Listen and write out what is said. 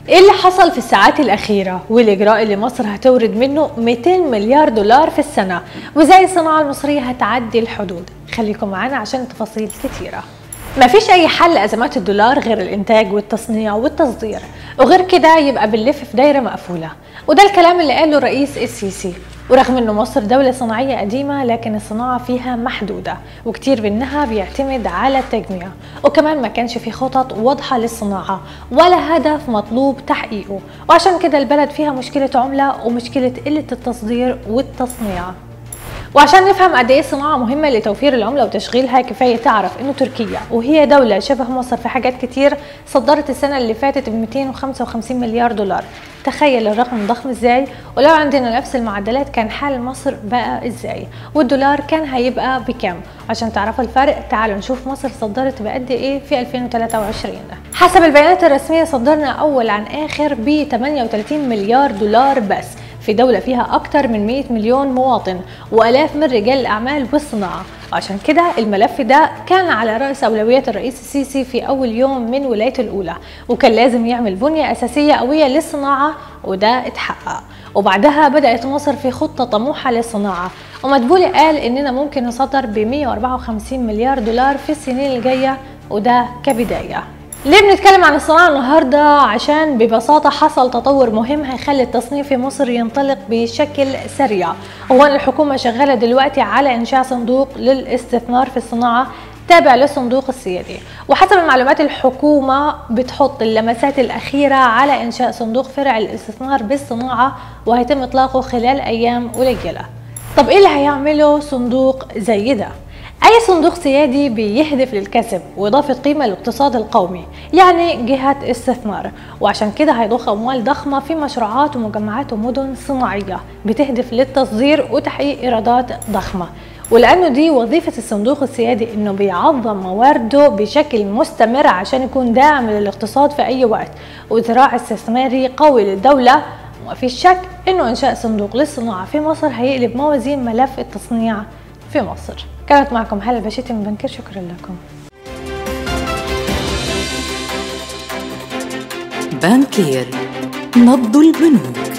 ايه اللي حصل في الساعات الأخيرة والإجراء اللي مصر هتورد منه 200 مليار دولار في السنة وزي الصناعة المصرية هتعدي الحدود خليكم معانا عشان تفاصيل كتيرة مفيش أي حل لأزمات الدولار غير الإنتاج والتصنيع والتصدير وغير كده يبقى بنلف في دايرة مقفولة وده الكلام اللي قاله الرئيس السيسي ورغم انه مصر دولة صناعية قديمة لكن الصناعة فيها محدودة وكتير منها بيعتمد على التجميع وكمان ما كانش في خطط واضحة للصناعة ولا هدف مطلوب تحقيقه وعشان كده البلد فيها مشكلة عملة ومشكلة قلة التصدير والتصنيع وعشان نفهم قد ايه الصناعه مهمه لتوفير العمله وتشغيلها كفايه تعرف انه تركيا وهي دوله شبه مصر في حاجات كتير صدرت السنه اللي فاتت ب 255 مليار دولار تخيل الرقم ضخم ازاي ولو عندنا نفس المعدلات كان حال مصر بقى ازاي والدولار كان هيبقى بكام عشان تعرفوا الفرق تعالوا نشوف مصر صدرت بقد ايه في 2023 حسب البيانات الرسميه صدرنا اول عن اخر ب 38 مليار دولار بس في دولة فيها أكثر من 100 مليون مواطن وآلاف من رجال الأعمال والصناعة عشان كده الملف ده كان على رأس أولويات الرئيس السيسي في أول يوم من ولايته الأولى وكان لازم يعمل بنية أساسية قوية للصناعة وده اتحقق وبعدها بدأت مصر في خطة طموحة للصناعة ومدبولي قال إننا ممكن نصدر ب 154 مليار دولار في السنين الجاية وده كبداية ليه بنتكلم عن الصناعة النهاردة؟ عشان ببساطة حصل تطور مهم هيخلي التصنيع في مصر ينطلق بشكل سريع هو أن الحكومة شغالة دلوقتي على إنشاء صندوق للاستثمار في الصناعة تابع للصندوق السيادي وحسب المعلومات الحكومة بتحط اللمسات الأخيرة على إنشاء صندوق فرع الاستثمار بالصناعة وهيتم إطلاقه خلال أيام قليلة طب إيه اللي هيعمله صندوق زي ده؟ أي صندوق سيادي بيهدف للكسب وإضافة قيمة للاقتصاد القومي يعني جهة استثمار وعشان كده هيضخ أموال ضخمة في مشروعات ومجمعات ومدن صناعية بتهدف للتصدير وتحقيق إيرادات ضخمة ولأنه دي وظيفة الصندوق السيادي إنه بيعظم موارده بشكل مستمر عشان يكون داعم للاقتصاد في أي وقت وذراع استثماري قوي للدولة ومفيش شك إنه إنشاء صندوق للصناعة في مصر هيقلب موازين ملف التصنيع في مصر كانت معكم هلا بشيتي من بنكر شكرا لكم بانكير نبض البنوك